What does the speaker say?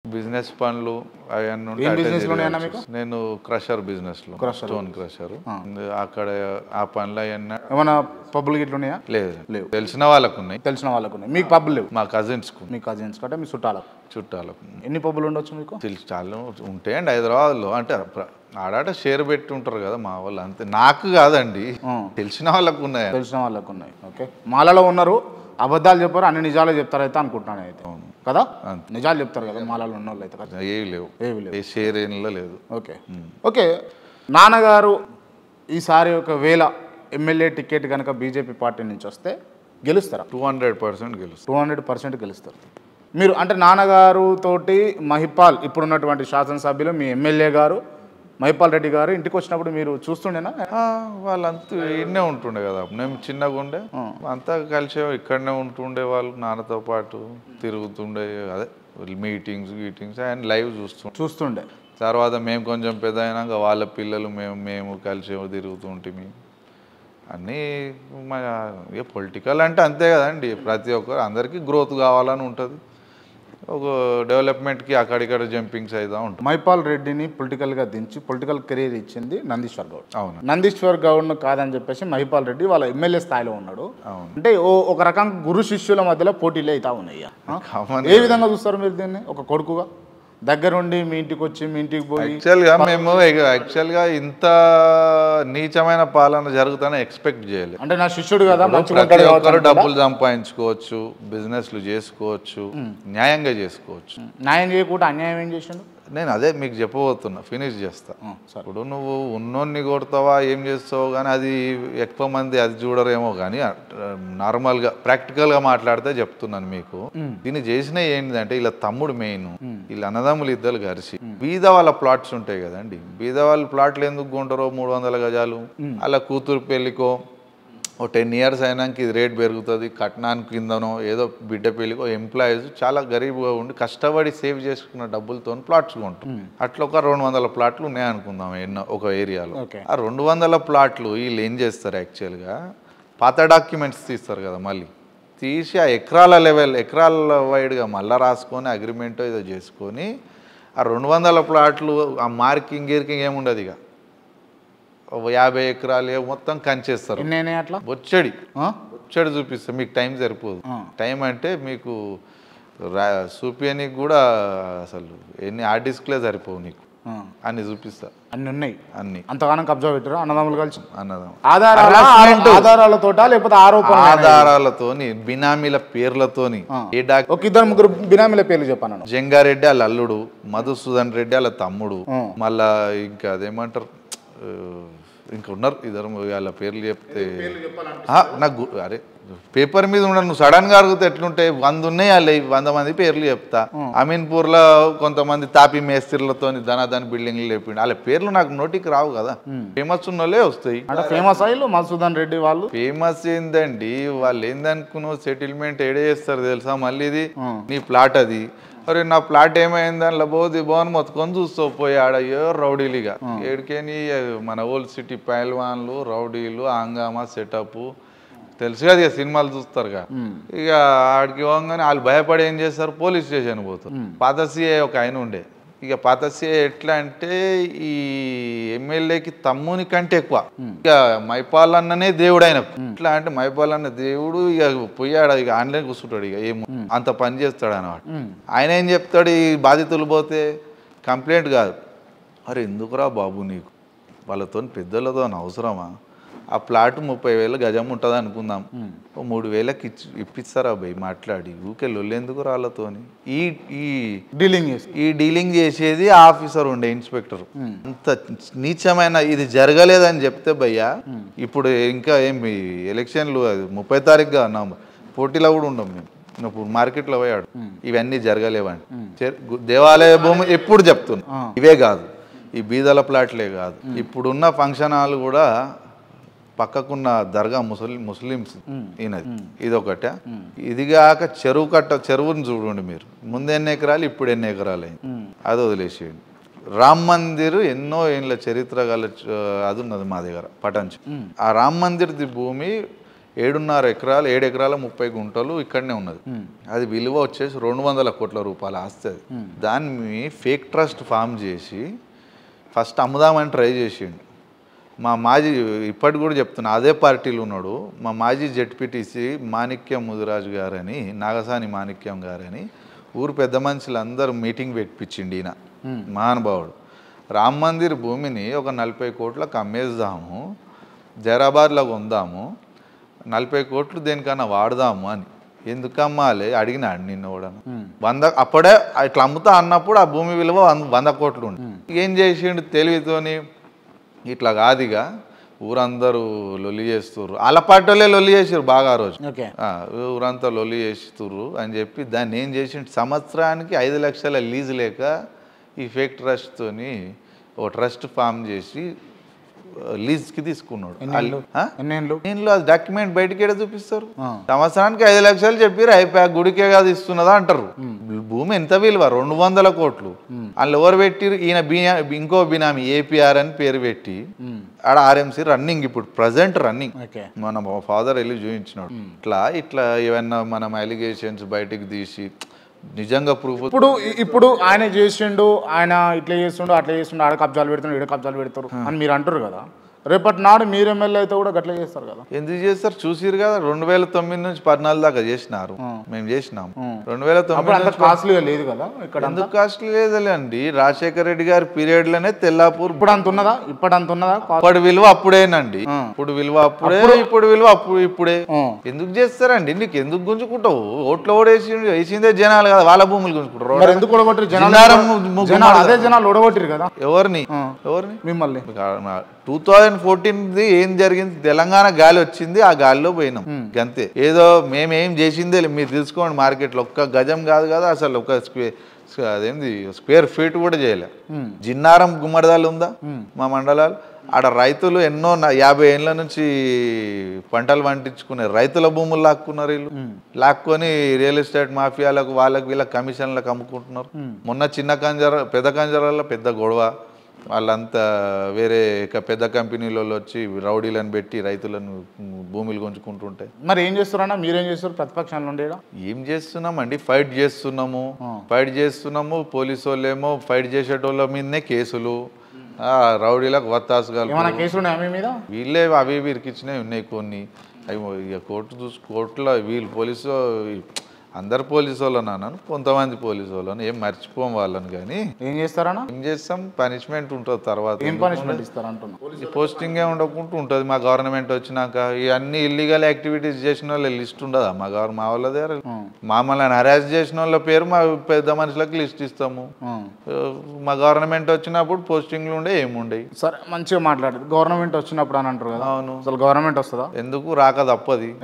Business పనులు అవన్నీ ఉంటే ఏం అటే business లో ఉన్నాయన్న తిరగాల్సి వస్తుంది. నేను క్రషర్ బిజినెస్ లో స్టోన్ క్రషర్ అక్కడ ఆ పనులు అవన్నీ ఏమైనా పబ్బులు గిట్ల ఉన్నాయా లేదు లేవు. తెలిసిన వాళ్ళకు ఉన్నాయి తెలిసిన వాళ్ళకు ఉన్నాయి మీకు పబ్బులు లేవు మా కజిన్స్ కు మీ కజిన్స్ కంటే మీ చుట్టాలకు చుట్టాలకు ఎన్ని పబ్బులు ఉండొచ్చు మీకు తెలిసి చాలా ఉంటాయండి హైదరాబాద్లో అంటే ప్ర- ఆడాట షేర్ పెట్టి ఉంటారు కదా మా వాళ్ళు అంతే నాకు కాదండి తెలిసిన వాళ్ళకు ఉన్నాయి తెలిసిన వాళ్ళకు ఉన్నాయి ఓకే మాలలో ఉన్నారు అబద్ధాలు చెప్పారు అన్ని నిజాలే చెప్తారు అయితే అనుకుంటున్నాను అయితే కదా నిజాలు చెప్తారు కదా మాలలో ఉన్న వాళ్ళు అయితే కదా ఏవి లేవు ఏవి లేవు ఏ షేర్ ఏనిలో లేదు ఓకే ఓకే నాన్నగారు ఈసారి ఒక వేల ఎమ్మెల్యే టికెట్ కనుక బీజేపీ పార్టీ నుంచి వస్తే గెలుస్తారా టూ హండ్రెడ్ పర్సెంట్ గెలుస్తుంది టూ హండ్రెడ్ పర్సెంట్ గెలుస్తారు మీరు అంటే నాన్నగారు తోటి మహిపాల్ ఇప్పుడున్నటువంటి శాసనసభ్యులు మీ ఎమ్మెల్యే గారు మహిపాల్ రెడ్డి గారు ఇంటికి వచ్చినప్పుడు మీరు చూస్తుండేనా ఆ, వాళ్ళంతా ఇన్నే ఉంటుండే కదా మేము చిన్నగా ఉండే అంతా కలిసి ఇక్కడనే ఉంటుండే వాళ్ళు నాన్నతో పాటు తిరుగుతుండే అదే మీటింగ్స్ గీటింగ్స్ అండ్ లైవ్ చూస్తుండే చూస్తుండే తర్వాత మేము కొంచెం పెద్ద అయినాక వాళ్ళ పిల్లలు మేము మేము కలిసి తిరుగుతుంటే అన్నీ మన ఇక పొలిటికల్ అంటే అంతే కదండి ప్రతి ఒక్కరు అందరికీ గ్రోత్ కావాలని ఉంటుంది ఒక డెవలప్మెంట్కి అక్కడిక్కడ జంపింగ్స్ అవుతూ ఉంటుంది మైపాల్ రెడ్డిని పొలిటికల్గా దించి పొలిటికల్ కెరీర్ ఇచ్చింది నందీశ్వర్ గౌడ్ అవును నందీశ్వర్ గౌడ్ను కాదని చెప్పేసి మహిపాల్ రెడ్డి వాళ్ళ ఎమ్మెల్యే స్థాయిలో ఉన్నాడు అవును. అంటే ఓ ఒక రకంగా గురు శిష్యుల మధ్యలో పోటీలు అవుతా ఉన్నాయి ఆ? కామన్ ఏ విధంగా చూస్తారు మీరు దీన్ని ఒక కొడుకుగా దగ్గరుండి మీ ఇంటికి వచ్చి మీ ఇంటికి పోయి యాక్చువల్గా మేము యాక్చువల్గా ఇంత నీచమైన పాలన జరుగుతుందని ఎక్స్పెక్ట్ చేయలేదు అంటే నా శిష్యుడు కదా మంచిగా ప్రతి ఉంటాడు కావచ్చు ఒక్కరు అనుకుంటా. డబ్బులు సంపాదించుకోవచ్చు బిజినెస్లు చేసుకోవచ్చు న్యాయంగా చేసుకోవచ్చు న్యాయం చేయకుండా అన్యాయం ఏం చేసిండు నేను అదే మీకు చెప్పబోతున్నా ఫినిష్ చేస్తా ఆ, సరే ఇప్పుడు నువ్వు ఉన్నోన్ని కొడతావా ఏం చేస్తావు కానీ అది ఎక్కువ మంది అది చూడరేమో కానీ నార్మల్గా ప్రాక్టికల్గా మాట్లాడితే చెప్తున్నాను మీకు దీన్ని చేసిన ఏంటిదంటే ఇలా తమ్ముడు మెయిన్ వీళ్ళ అన్నదమ్ములు ఇద్దరు కలిసి బీద వాళ్ళ ప్లాట్స్ ఉంటాయి కదండి బీద వాళ్ళ ప్లాట్లు ఎందుకు కొంటారో మూడు వందల గజాలు అలా కూతురు పెళ్ళికో ఓ టెన్ ఇయర్స్ అయినాక ఇది రేట్ పెరుగుతుంది కట్నానికి కిందనో ఏదో బిడ్డ పెళ్ళికో ఎంప్లాయీస్ చాలా గరీబ్గా ఉండి కష్టపడి సేవ్ చేసుకున్న డబ్బులతో ప్లాట్స్ కొంటాం అట్లా ఒక రెండు వందల ప్లాట్లు ఉన్నాయనుకుందాం ఎన్నో ఒక ఏరియాలో ఓకే ఆ రెండు వందల ప్లాట్లు వీళ్ళు ఏం చేస్తారు యాక్చువల్గా పాత డాక్యుమెంట్స్ తీస్తారు కదా మళ్ళీ తీసి ఆ ఎకరాల లెవెల్ ఎకరాల వైడ్గా మళ్ళీ రాసుకొని అగ్రిమెంట్ ఏదో చేసుకొని ఆ రెండు వందల ప్లాట్లు ఆ మార్కింగ్ గీర్కింగ్ ఏముండదు ఇక ఓ యాభై ఎకరాలు ఏ- మొత్తం కంచేస్తారు ఎన్ని అయినాయి అట్లా బొచ్చడి ఆ? బొచ్చడి చూపిస్తే మీకు టైం సరిపోదు ఆ. టైం అంటే మీకు రా చూపించనీకి కూడా అసలు ఎన్ని ఆ డిస్క్లే సరిపోవు నీకు ఆ. అన్ని చూపిస్తా అన్ని ఉన్నాయి అన్ని అంతగానం కబ్జా పెట్టారు అన్నదమ్ములు కలిసి అన్నదాం ఆధారాల ఆధారాలతోటా లేకపోతే ఆరోపణ ఆధారాలతోని బినామీల పేర్లతోని ఏ డాక్ ఒక ఇద్దరు ముగ్గురు బినామీల పేర్లు చెప్పాను జంగారెడ్డి వాళ్ళ అల్లుడు మధుసూదన్ రెడ్డి వాళ్ళ తమ్ముడు ఆ. మళ్ళా ఇంకా అదేమంటారు ఆ, ఇంకా ఉన్నారు ఇద్దరు వాళ్ళ పేర్లు చెప్తే ఆ, నాకు గు- అరే పేపర్ మీద ఉన్న నువ్వు సడన్ గా అడిగితే ఎట్లుంటాయి వంద ఉన్నాయి వాళ్ళ వంద మంది పేర్లు చెప్తా అమీన్పూర్ లో కొంతమంది తాపి మేస్త్రీలతో ధనాధన్ బిల్డింగ్లు లేపిండు వాళ్ళ పేర్లు నాకు నోటికి రావు కదా ఫేమస్ ఉన్న వాళ్ళే వస్తాయి అంటే ఫేమస్ అయ్యి మధుసూదన్ రెడ్డి వాళ్ళు ఫేమస్ ఏందండి వాళ్ళు ఏందనుకున్నావు సెటిల్మెంట్ ఏడే చేస్తారు తెలుసా మళ్ళీ ఇది నీ ప్లాట్ అది అరే నా ప్లాట్ ఏమైంది దానిలో పోది బోన్ మొత్తుకొని చూస్తావు పోయి ఆడ ఏ రౌడీలుగా ఏడికేని మన ఓల్డ్ సిటీ పైల్వాన్లు రౌడీలు హంగామా సెటప్ తెలుసు కదా ఇక సినిమాలు చూస్తారుగా ఇక ఆడికి పోగానే వాళ్ళు భయపడి ఏం చేస్తారు పోలీస్ స్టేషన్ పోతారు పాత సిఐ ఒక ఆయన ఉండే ఇక పాత సిఐ ఎట్లా అంటే ఈ ఎమ్మెల్యేకి తమ్ముని కంటే ఎక్కువ ఇక మైపాల్ అన్ననే దేవుడు ఆయన ఎట్లా అంటే మైపాల్ అన్న దేవుడు ఇక పోయాడు ఇక ఆన్లైన్ కూర్చుంటాడు ఇక ఏం అంత పని చేస్తాడు అన్నమాట ఆయన ఏం చెప్తాడు ఈ బాధితులు పోతే కంప్లైంట్ కాదు అరే ఎందుకురా బాబు నీకు వాళ్ళతో పెద్దలతో అవసరమా ఆ ప్లాట్ ముప్పై వేల గజం ఉంటుంది అనుకుందాం ఓ మూడు వేలకి ఇచ్చి ఇప్పిస్తారా భయ్ మాట్లాడి ఊకే లొల్లెందుకు రాళ్ళతోని ఈ ఈ డీలింగ్ చేసి ఈ డీలింగ్ చేసేది ఆఫీసర్ ఉండే ఇన్స్పెక్టర్ అంత నీచమైన ఇది జరగలేదని చెప్తే భయ్యా ఇప్పుడు ఇంకా ఏం ఈ ఎలక్షన్లు అది ముప్పై తారీఖుగా ఉన్నాం పోటీలో కూడా ఉండం మేము ఇప్పుడు మార్కెట్లో పోయాడు ఇవన్నీ జరగలేవని చె- గు- దేవాలయ భూమి ఎప్పుడు చెప్తున్నా ఇవే కాదు ఈ బీదల ప్లాట్లే కాదు ఇప్పుడున్న ఫంక్షన్ హాల్ కూడా పక్కకున్న దర్గా ముస్లిం ముస్లిమ్స్ ఈయనది ఇదొకట ఇది కాక చెరువు కట్ట చెరువుని చూడండి మీరు ముందు ఎన్ని ఎకరాలు ఇప్పుడు ఎన్ని ఎకరాలు అయింది అది వదిలేసేయండి రామ్ మందిర్ ఎన్నో ఏళ్ళ చరిత్ర గల చ- అది ఉన్నది మా దగ్గర పటంచు ఆ రామ్ మందిర్ ది భూమి ఏడున్నర ఎకరాలు ఏడు ఎకరాల ముప్పై గుంటలు ఇక్కడనే ఉన్నది అది విలువ వచ్చేసి రెండు వందల కోట్ల రూపాయల ఆస్తి అది దాన్ని ఫేక్ ట్రస్ట్ ఫామ్ చేసి ఫస్ట్ అమ్ముదామని ట్రై చేసిండు మా మాజీ ఇప్పటికి కూడా చెప్తున్నా అదే పార్టీలో ఉన్నాడు మా మాజీ జెడ్పీటీసీ మాణిక్యం ముదిరాజు గారని నాగసాని మాణిక్యం గారని ఊరు పెద్ద మనుషులందరూ మీటింగ్ పెట్టించిండు ఈయన మహానుభావుడు రామ్ మందిర్ భూమిని ఒక నలభై కోట్లకు అమ్మేద్దాము జైరాబాద్లో కొందాము నలభై కోట్లు దేనికన్నా వాడదాము అని ఎందుకు అమ్మాలి అడిగినాడు నిన్న కూడా వంద అప్పుడే ఇట్లా అమ్ముతా అన్నప్పుడు ఆ భూమి విలువ వంద- వంద కోట్లు ఉంది ఏం చేసిండు తెలివితోని ఇట్లా కాదుగా ఊరందరూ లొల్లి చేస్తుర్రు అలపాటోలే లొల్లి చేసారు బాగా ఆ రోజు ఓకే ఆ, ఊరంతా లొల్లి చేస్తుర్రు అని చెప్పి దాన్ని ఏం చేసిండు సంవత్సరానికి ఐదు లక్షల లీజు లేక ఈ ఫేక్ ట్రస్ట్తోని ఓ ట్రస్ట్ ఫామ్ చేసి లీజ్కి తీసుకున్నాడు ఆ? ఎన్నేళ్ళు దీనిలో అది డాక్యుమెంట్ బయటికి ఎడ చూపిస్తారు ఆ. సంవత్సరానికి ఐదు లక్షలు చెప్పారు అయిపోయా గుడికే కాదు ఇస్తున్నదా అంటారు భూమి ఎంత విలువ రెండు వందల కోట్లు వాళ్ళు ఎవరు పెట్టిరు ఈయన బినా ఇంకో బినామీ ఏపీఆర్ అని పేరు పెట్టి ఆడ ఆర్ఎంసీ రన్నింగ్ ఇప్పుడు ప్రజెంట్ రన్నింగ్ ఓకే మన ఫాదర్ వెళ్ళి చూపించినాడు ఇట్లా ఇట్లా ఏమన్నా మనం అలిగేషన్స్ బయటికి తీసి నిజంగా ప్రూఫ్ ఇప్పుడు ఇప్పుడు ఆయన చేసిండు ఆయన ఇట్లా చేస్తుండు అట్లా చేస్తుండు ఆడ కబ్జాలు పెడుతుండు ఈడ కబ్జాలు పెడతారు అని మీరు అంటారు కదా రేపటి నాడు మీరు ఎమ్మెల్యే అయితే కూడా గట్లా చేస్తారు కదా ఎందుకు చేస్తారు చూసిరు కదా రెండు వేల తొమ్మిది నుంచి పద్నాలుగు దాకా చేసినారు మేము చేసినాం రెండు వేల అప్పుడు తొమ్మిది అంత కాస్ట్లీగా లేదు కదా ఇక్కడ ఎందుకు కాస్ట్లీ లేదులే అండి రాజశేఖర రెడ్డి గారి పీరియడ్ లోనే తెల్లాపూర్ ఇప్పుడు అంత ఉన్నదా ఇప్పుడు అంత ఉన్నదా కాస్ట్ అప్పటి విలువ అప్పుడేనండి ఇప్పుడు విలువ అప్పుడే ఇప్పుడు విలువ అప్పుడు ఇప్పుడే ఎందుకు చేస్తారండి నీకు ఎందుకు గుంజుకుంటావు ఓట్లు ఓడేసి వేసిందే జనాలు కదా వాళ్ళ భూములు గుంజుకుంటారు మరి ఎందుకు ఓడగొట్టారు జనాలు జిన్నారం ము- జనాలు అదే జనాలు ఓడగొట్టారు కదా ఎవరిని ఎవరిని మిమ్మల్ని టూ థౌజండ్ ఫోర్టీన్ది ఏం జరిగింది తెలంగాణ గాలి వచ్చింది ఆ గాలిలో పోయినాం అంతే ఏదో మేమేం చేసిందే లే, మీరు తెలుసుకోండి మార్కెట్లో ఒక్క గజం కాదు కదా అసలు ఒక స్క్వేర్ అదేంది స్క్వేర్ ఫీట్ కూడా చేయలే జిన్నారం గుమ్మడిదాలు ఉందా మా మండలాలు ఆడ రైతులు ఎన్నో నా- యాభై ఏళ్ళ నుంచి పంటలు పండించుకునే రైతుల భూములు లాక్కున్నారు వీళ్ళు లాక్కొని రియల్ ఎస్టేట్ మాఫియాలకు వాళ్ళకి వీళ్ళకి కమిషన్లకు అమ్ముకుంటున్నారు మొన్న చిన్న కంజర పెద్ద కంజరాల్లో పెద్ద గొడవ వాళ్ళంతా వేరే ఇక పెద్ద కంపెనీలలో వచ్చి రౌడీలను పెట్టి రైతులను భూములు గుంజుకుంటుంటే మరి ఏం చేస్తారన్నా మీరేం చేస్తారు ప్రతిపక్షాలు ఉండే ఏం చేస్తున్నామండి ఫైట్ చేస్తున్నాము ఫైట్ చేస్తున్నాము పోలీసు వాళ్ళేమో ఫైట్ చేసేటోళ్ళ మీదనే కేసులు ఆ, రౌడీలకు వత్తాసుగాలు ఏమైనా కేసులు ఉన్నాయా మీ మీద వీళ్ళే అవి ఇవి ఇరికిచ్చినవి ఉన్నాయి కొన్ని అవి ఇక కోర్టు చూసి కోర్టులో వీళ్ళు పోలీసు అందరు పోలీసు వాళ్ళని అన్నాను కొంతమంది పోలీసు వాళ్ళని ఏం మర్చిపోం వాళ్ళని కానీ ఏం చేస్తారన్నా ఏం చేస్తాం పనిష్మెంట్ ఉంటుంది తర్వాత ఏం పనిష్మెంట్ ఇస్తారు అంటున్నా ఈ పోస్టింగే ఉండకుండా ఉంటుంది మా గవర్నమెంట్ వచ్చినాక ఈ అన్ని ఇల్లీగల్ యాక్టివిటీస్ చేసిన వాళ్ళ లిస్ట్ ఉండదా మా గవర్ మా వాళ్ళ దగ్గర మమ్మల్ని హరాస్ చేసిన వాళ్ళ పేరు మా పెద్ద మనుషులకు లిస్ట్ ఇస్తాము ఆ. ఆ, మా గవర్నమెంట్ వచ్చినప్పుడు పోస్టింగ్లు ఉండే ఏముండే సరే మంచిగా మాట్లాడదు గవర్నమెంట్ వచ్చినప్పుడు అని అంటారు కదా అవును అసలు గవర్నమెంట్ వస్తుందా ఎందుకు రాక తప్పది